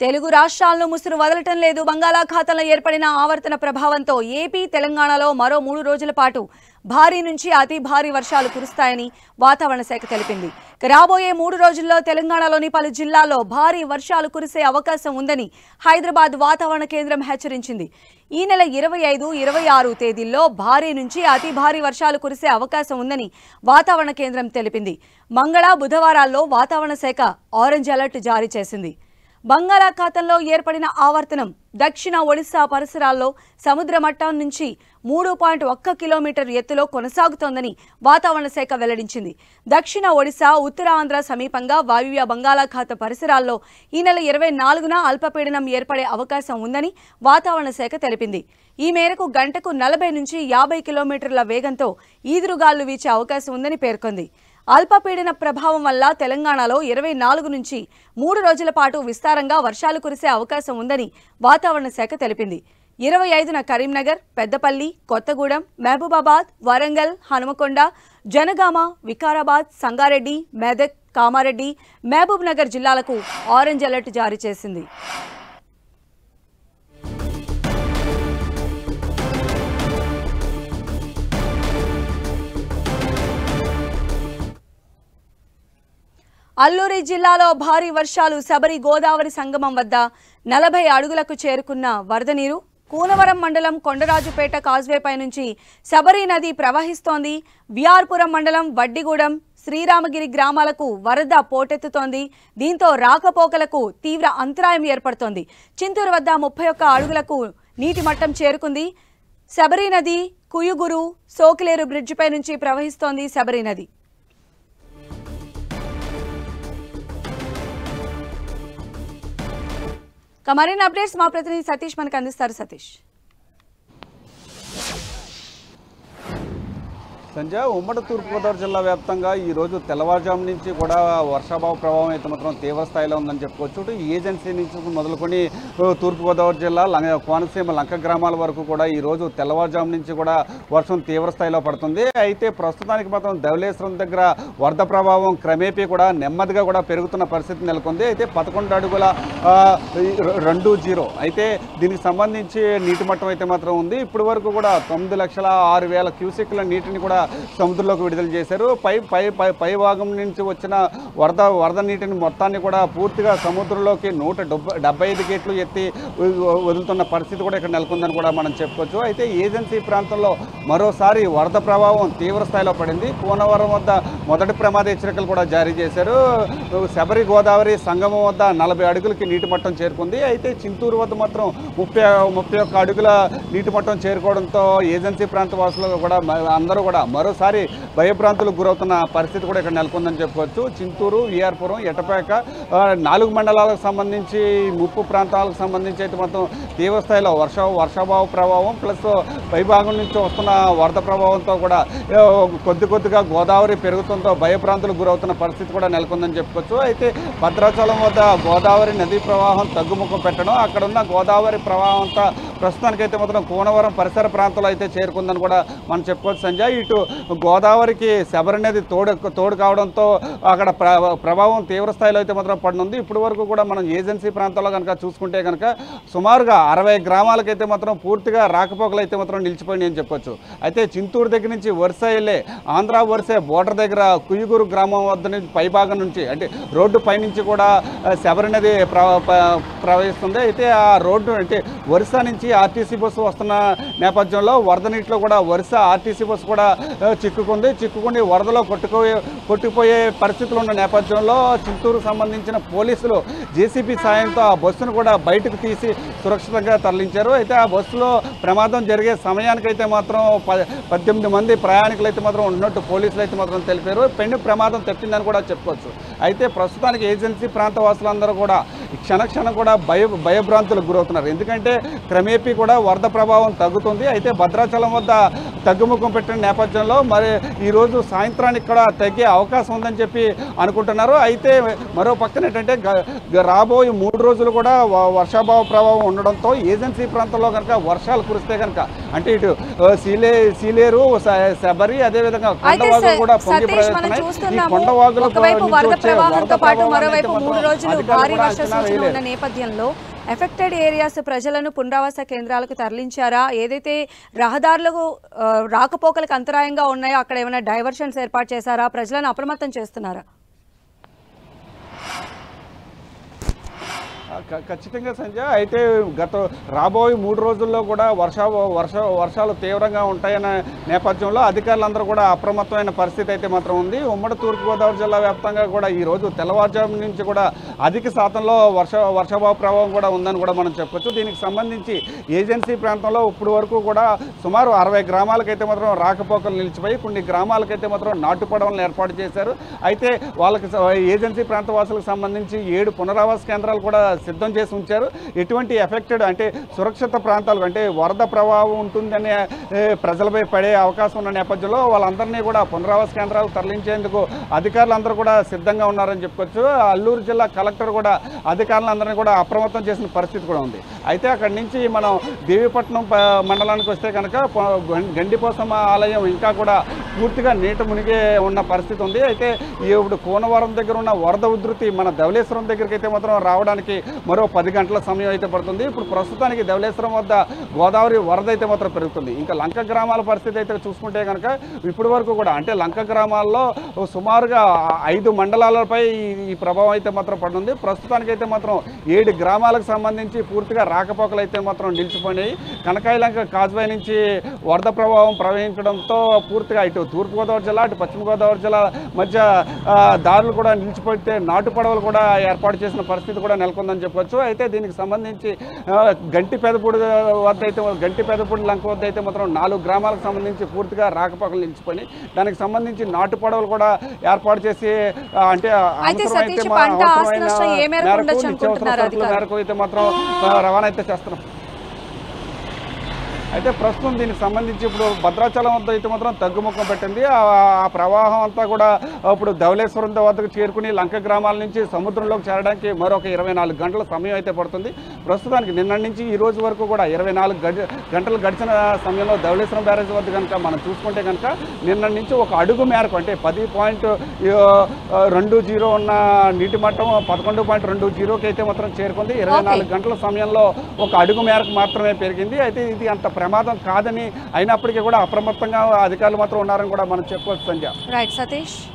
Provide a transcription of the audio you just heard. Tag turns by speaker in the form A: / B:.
A: తెలుగు రాష్ట్రాలను ముసురు వదలటం లేదు బంగాళాఖాతంలో ఏర్పడిన ఆవర్తన ప్రభావంతో ఏపీ తెలంగాణలో మరో మూడు రోజుల పాటు భారీ నుంచి అతి భారీ వర్షాలు కురుస్తాయని వాతావరణ శాఖ తెలిపింది ఇక రాబోయే మూడు రోజుల్లో తెలంగాణలోని పలు జిల్లాల్లో భారీ వర్షాలు కురిసే అవకాశం ఉందని హైదరాబాద్ వాతావరణ కేంద్రం హెచ్చరించింది ఈ నెల ఇరవై ఐదు ఇరవై ఆరు తేదీల్లో భారీ నుంచి అతి భారీ వర్షాలు కురిసే అవకాశం ఉందని వాతావరణ కేంద్రం తెలిపింది మంగళ బుధవారాల్లో వాతావరణ శాఖ ఆరెంజ్ అలర్ట్ జారీ చేసింది బంగాళాఖాతంలో ఏర్పడిన ఆవర్తనం దక్షిణ ఒడిశా పరిసరాల్లో సముద్ర మట్టం నుంచి మూడు పాయింట్ ఒక్క కిలోమీటర్ ఎత్తులో కొనసాగుతోందని వాతావరణ శాఖ వెల్లడించింది దక్షిణ ఒడిశా ఉత్తరాంధ్ర సమీపంగా వాయువ్య బంగాళాఖాత పరిసరాల్లో ఈ నెల ఇరవై నాలుగున అల్పపీడనం ఏర్పడే అవకాశం ఉందని వాతావరణ శాఖ తెలిపింది ఈ మేరకు గంటకు నలభై నుంచి యాభై కిలోమీటర్ల వేగంతో ఈదురుగాలు వీచే అవకాశం ఉందని పేర్కొంది అల్పపీడన ప్రభావం వల్ల తెలంగాణలో ఇరవై నాలుగు నుంచి మూడు రోజుల పాటు విస్తారంగా వర్షాలు కురిసే అవకాశం ఉందని వాతావరణ శాఖ తెలిపింది ఇరవై ఐదున కరీంనగర్ పెద్దపల్లి కొత్తగూడెం మహబూబాబాద్ వరంగల్ హనుమకొండ జనగామ వికారాబాద్ సంగారెడ్డి మెదక్ కామారెడ్డి మహబూబ్ నగర్ జిల్లాలకు ఆరెంజ్ అలర్ట్ జారీ చేసింది అల్లూరి జిల్లాలో భారీ వర్షాలు శబరి గోదావరి సంగమం వద్ద నలభై అడుగులకు చేరుకున్న వరద నీరు కూనవరం మండలం కొండరాజుపేట కాజ్వేపై నుంచి శబరి నది ప్రవహిస్తోంది విఆర్పురం మండలం వడ్డిగూడెం శ్రీరామగిరి గ్రామాలకు వరద పోటెత్తుతోంది దీంతో రాకపోకలకు తీవ్ర అంతరాయం ఏర్పడుతోంది చింతూరు వద్ద ముప్పై ఒక్క అడుగులకు నీటి మట్టం చేరుకుంది శబరి నది కుయుగురు సోకిలేరు బ్రిడ్జిపై నుంచి ప్రవహిస్తోంది శబరి నది ఇక మరిన్ని అప్డేట్స్ మా ప్రతినిధి సతీష్ మనకు అందిస్తారు సతీష్
B: సంజయ్ ఉమ్మడి తూర్పుగోదావరి జిల్లా వ్యాప్తంగా ఈ రోజు తెల్లవారుజాము నుంచి కూడా వర్షాభావ ప్రభావం అయితే మాత్రం తీవ్ర స్థాయిలో ఉందని చెప్పుకోవచ్చు ఇటు ఈ ఏజెన్సీ నుంచి మొదలుకొని ఓ, తూర్పుగోదావరి జిల్లా లంక కోనసీమ లంక గ్రామాల వరకు కూడా ఈ రోజు తెల్లవారుజాము నుంచి కూడా వర్షం తీవ్ర స్థాయిలో పడుతుంది అయితే ప్రస్తుతానికి మాత్రం ధవళేశ్వరం దగ్గర వరద ప్రభావం క్రమేపీ కూడా నెమ్మదిగా కూడా పెరుగుతున్న పరిస్థితి నెలకొంది అయితే పదకొండు అడుగుల ఆ, ఈ రె- రెండు జీరో అయితే దీనికి సంబంధించి నీటి మట్టం అయితే మాత్రం ఉంది ఇప్పటి వరకు కూడా తొమ్మిది లక్షల ఆరు వేల క్యూసెక్ల నీటిని కూడా సముద్రంలోకి విడుదల చేశారు పై పై పై పై భాగం నుంచి వచ్చిన వరద వరద నీటిని మొత్తాన్ని కూడా పూర్తిగా సముద్రంలోకి నూట డెబ్బై డెబ్బై ఐదు గేట్లు ఎత్తి వ- వదులుతున్న పరిస్థితి కూడా ఇక్కడ నెలకొందని కూడా మనం చెప్పుకోవచ్చు అయితే ఏజెన్సీ ప్రాంతంలో మరోసారి వరద ప్రభావం తీవ్ర స్థాయిలో పడింది కోనవరం వద్ద మొదటి ప్రమాద హెచ్చరికలు కూడా జారీ చేశారు శబరి గోదావరి సంగమం వద్ద నలభై అడుగులకి నీటి మట్టం చేరుకుంది అయితే చింతూరు వద్ద మాత్రం ముప్పై ముప్పై ఒక్క అడుగుల నీటి మట్టం చేరుకోవడంతో ఏజెన్సీ ప్రాంత వాసులు కూడా మ- అందరూ కూడా మరోసారి భయభ్రాంతులకు గురవుతున్న పరిస్థితి కూడా ఇక్కడ నెలకొందని చెప్పుకోవచ్చు చింతూరు విఆర్పురం ఎటపేక ఆ, నాలుగు మండలాలకు సంబంధించి ముప్పు ప్రాంతాలకు సంబంధించి అయితే మొత్తం తీవ్ర స్థాయిలో వర్ష వర్షాభావ ప్రభావం ప్లస్ పైభాగం నుంచి వస్తున్న వరద ప్రభావంతో కూడా ఆ, కొద్ది కొద్దిగా గోదావరి పెరుగుతుందో భయభ్రాంతులకు గురవుతున్న పరిస్థితి కూడా నెలకొందని చెప్పుకోవచ్చు అయితే భద్రాచలం వద్ద గోదావరి నదీ ప్రవాహం తగ్గుముఖం పెట్టడం అక్కడ ఉన్న గోదావరి ప్రవాహం అంతా ప్రస్తుతానికైతే మాత్రం కోనవరం పరిసర ప్రాంతాల్లో అయితే చేరుకుందని కూడా మనం చెప్పుకోవచ్చు సంజయ్ ఇటు గోదావరికి శబరి నది తోడు తోడు కావడంతో అక్కడ ప్ర- ప్రభావం తీవ్ర స్థాయిలో అయితే మాత్రం పడనుంది ఇప్పటి వరకు కూడా మనం ఏజెన్సీ ప్రాంతాల్లో కనుక చూసుకుంటే కనుక సుమారుగా అరవై గ్రామాలకైతే మాత్రం పూర్తిగా రాకపోకలు అయితే మాత్రం నిలిచిపోయినాయి అని చెప్పొచ్చు అయితే చింతూరు దగ్గర నుంచి వరుస వెళ్ళే ఆంధ్ర వరుసే బోర్డర్ దగ్గర కుయ్యూరు గ్రామం వద్ద నుంచి పైభాగం నుంచి అంటే రోడ్డు పైనుంచి కూడా ఆ, శబరి నది ప్ర ప- ప్రవహిస్తుంది అయితే ఆ రోడ్డు అంటే వరుస నుంచి ఆర్టీసీ బస్సు వస్తున్న నేపథ్యంలో వరద నీటిలో కూడా వరుస ఆర్టీసీ బస్సు కూడా ఆ, చిక్కుకుంది చిక్కుకుని వరదలో కొట్టుకుపోయే కొట్టుకుపోయే పరిస్థితులు ఉన్న నేపథ్యంలో చిత్తూరు సంబంధించిన పోలీసులు జేసీబీ సాయంతో ఆ బస్సును కూడా బయటకు తీసి సురక్షితంగా తరలించారు అయితే ఆ బస్సులో ప్రమాదం జరిగే సమయానికైతే మాత్రం ప పద్దెనిమిది మంది ప్రయాణికులు అయితే మాత్రం ఉన్నట్టు పోలీసులు అయితే మాత్రం తెలిపారు పెను ప్రమాదం తప్పిందని కూడా చెప్పుకోవచ్చు అయితే ప్రస్తుతానికి ఏజెన్సీ ప్రాంత వాసులందరూ కూడా ఈ క్షణ క్షణం కూడా భయ భయభ్రాంతులకు గురవుతున్నారు ఎందుకంటే క్రమేపీ కూడా వరద ప్రభావం తగ్గుతుంది అయితే భద్రాచలం వద్ద తగ్గుముఖం పెట్టిన నేపథ్యంలో మరి ఈరోజు సాయంత్రానికి కూడా తగ్గే అవకాశం ఉందని చెప్పి అనుకుంటున్నారు అయితే మరో పక్కన ఏంటంటే గ- గ- రాబోయే మూడు రోజులు కూడా వ- వర్షాభావ ప్రభావం ఉండడంతో ఏజెన్సీ ప్రాంతంలో కనుక వర్షాలు కురిస్తే కనుక అంటే ఇటు ఆ, సీలే సీలేరు స- శబరి అదేవిధంగా
A: అయితే
B: కొండవాగులు
A: స-
B: కూడా పొంగి
A: సతీష్ మనం
B: ప్రవహిస్తున్నాయి ఈ
A: చూస్తున్నాము
B: కొండవాగుల
A: ఒకవైపు
B: నుంచి
A: వరద
B: వచ్చే
A: ప్రవాహంతో
B: వరద
A: పాటు
B: ప్రభావాన్ని
A: మరోవైపు
B: అయితే
A: మూడు
B: మాత్రం
A: రోజులు
B: అధికారులు
A: భారీ
B: కూడా
A: వర్ష
B: అంచనా
A: సూచన
B: వేయలేదు.
A: ఉన్న నేపథ్యంలో ఎఫెక్టెడ్ ఏరియాస్ ప్రజలను పునరావాస కేంద్రాలకు తరలించారా ఏదైతే రహదారులకు ఆ, రాకపోకలకు అంతరాయంగా ఉన్నాయో అక్కడ ఏమైనా డైవర్షన్స్ ఏర్పాటు చేశారా ప్రజలను అప్రమత్తం చేస్తున్నారా
B: ఆ, ఖ- ఖచ్చితంగా సంజయ్ అయితే గత రాబోయే మూడు రోజుల్లో కూడా వర్ష వర్ష వర్షాలు తీవ్రంగా ఉంటాయన్న నేపథ్యంలో అధికారులందరూ కూడా అప్రమత్తమైన పరిస్థితి అయితే మాత్రం ఉంది ఉమ్మడి తూర్పుగోదావరి జిల్లా వ్యాప్తంగా కూడా ఈ రోజు తెల్లవారుజాము నుంచి కూడా అధిక శాతంలో వర్ష వర్షాభావ ప్రభావం కూడా ఉందని కూడా మనం చెప్పొచ్చు దీనికి సంబంధించి ఏజెన్సీ ప్రాంతంలో ఇప్పుడు వరకు కూడా సుమారు అరవై గ్రామాలకైతే మాత్రం రాకపోకలు నిలిచిపోయి కొన్ని గ్రామాలకైతే మాత్రం నాటు పడవలను ఏర్పాటు చేశారు అయితే వాళ్ళకి స- ఏజెన్సీ ప్రాంత వాసులకు సంబంధించి ఏడు పునరావాస కేంద్రాలు కూడా సిద్ధం చేసి ఉంచారు ఎటువంటి ఎఫెక్టెడ్ అంటే సురక్షిత ప్రాంతాలు అంటే వరద ప్రభావం ఉంటుందనే ఏ, ప్రజలపై పడే అవకాశం ఉన్న నేపథ్యంలో వాళ్ళందరినీ కూడా పునరావాస కేంద్రాలు తరలించేందుకు అధికారులందరూ కూడా సిద్ధంగా ఉన్నారని చెప్పుకోవచ్చు అల్లూరు జిల్లా కలెక్టర్ కూడా అధికారులందరినీ కూడా అప్రమత్తం చేసిన పరిస్థితి కూడా ఉంది అయితే అక్కడి నుంచి మనం దేవీపట్నం ప- మండలానికి వస్తే కనుక ప- గం- గండిపోసమ్మ ఆలయం ఇంకా కూడా పూర్తిగా నీట మునిగే ఉన్న పరిస్థితి ఉంది అయితే ఈ ఇప్పుడు కోనవరం దగ్గర ఉన్న వరద ఉధృతి మన ధవళేశ్వరం దగ్గరికి అయితే మాత్రం రావడానికి మరో పది గంటల సమయం అయితే పడుతుంది ఇప్పుడు ప్రస్తుతానికి ధవళేశ్వరం వద్ద గోదావరి వరద అయితే మాత్రం పెరుగుతుంది ఇంకా లంక గ్రామాల పరిస్థితి అయితే చూసుకుంటే కనుక ఇప్పటి వరకు కూడా అంటే లంక గ్రామాల్లో సుమారుగా ఐదు మండలాలపై ఈ- ఈ ప్రభావం అయితే మాత్రం పడుతుంది ప్రస్తుతానికి అయితే మాత్రం ఏడు గ్రామాలకు సంబంధించి పూర్తిగా రాకపోకలు అయితే మాత్రం నిలిచిపోయినాయి కనకాయలంక కాజ్వే నుంచి వరద ప్రభావం ప్రవహించడంతో పూర్తిగా ఇటు తూర్పుగోదావరి జిల్లా అటు పశ్చిమ గోదావరి జిల్లా మధ్య ఆ, దారులు కూడా నిలిచిపోతే నాటు పడవలు కూడా ఏర్పాటు చేసిన పరిస్థితి కూడా నెలకొందని చెప్పొచ్చు అయితే దీనికి సంబంధించి ఆ, గంటి పెదపూడి వద్ద అయితే గంటి పెదపూడి లంక వద్ద అయితే మాత్రం నాలుగు గ్రామాలకు సంబంధించి పూర్తిగా రాకపోకలు నిలిచిపోయి దానికి సంబంధించి నాటు పడవలు కూడా ఏర్పాటు చేసి ఆ, అంటే
A: అయితే
B: అవసరమైతే
A: సతీష్
B: మా-
A: పంట ఆస్తి
B: అవసరమైన
A: నష్టం ఏ మేరకు
B: మేరకు
A: ఉండొచ్చు
B: నిత్యావసర
A: అనుకుంటున్నారు
B: సరుకుల
A: అధికారులు?
B: మేరకు అయితే మాత్రం ఆ, రవాణా అయితే చేస్తున్నాం అయితే ప్రస్తుతం దీనికి సంబంధించి ఇప్పుడు భద్రాచలం వద్ద అయితే మాత్రం తగ్గుముఖం పెట్టింది ఆ ఆ ప్రవాహం అంతా కూడా ఇప్పుడు ధవళేశ్వరం వద్దకు చేరుకుని లంక గ్రామాల నుంచి సముద్రంలోకి చేరడానికి మరొక ఇరవై నాలుగు గంటల సమయం అయితే పడుతుంది ప్రస్తుతానికి నిన్న నుంచి ఈ రోజు వరకు కూడా ఇరవై నాలుగు గడి గంటలు గడిచిన సమయంలో ధవళేశ్వరం బ్యారేజ్ వద్ద కనుక మనం చూసుకుంటే కనుక నిన్న నుంచి ఒక అడుగు మేరకు అంటే పది పాయింట్ రెండు జీరో ఉన్న నీటి మట్టం పదకొండు పాయింట్ రెండు జీరోకి అయితే మాత్రం చేరుకుంది ఇరవై
A: Okay.
B: నాలుగు గంటల సమయంలో ఒక అడుగు మేరకు మాత్రమే పెరిగింది అయితే ఇది అంత ప్రమాదం కాదని అయినప్పటికీ కూడా అప్రమత్తంగా అధికారులు మాత్రం ఉన్నారని కూడా మనం చెప్పుకోవచ్చు సంజయ్
A: రైట్ సతీష్